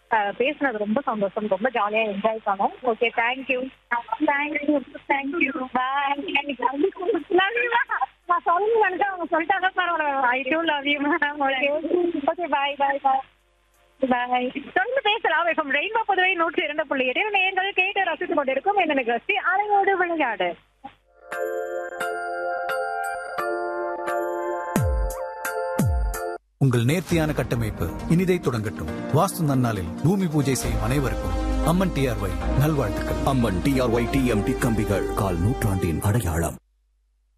அஹ், பேசுனது ரொம்ப சந்தோஷம் ரொம்ப ஜாலியா என்ஜாய் பண்ணோம் okay thank you thank you thank you bye நான் சொல்லணும்னு நினைச்சேன் அவங்க சொல்லிட்டாங்க பரவாயில்ல I too love you ma'am okay okay bye bye bye bye தொடர்ந்து பேசலாம் இப்போ ரெயின்போ புதுவை நூற்றி இரண்டு புள்ளி எட்டு நேர்கள் கேட்டு ரசித்துக் கொண்டிருக்கும் என்ன நிகழ்ச்சி அலையோடு விளையாடு உங்கள் நேர்த்தியான கட்டமைப்பு இனிதை தொடங்கட்டும் வாஸ்து நன்னாளில் பூமி பூஜை செய்யும் அனைவருக்கும் அம்மன் டிஆர்ஒய் நல்வாழ்த்துக்கள் அம்மன் டிஆர்ஒய் டிஎம்டி கம்பிகள் கால் நூற்றாண்டின் அடையாளம்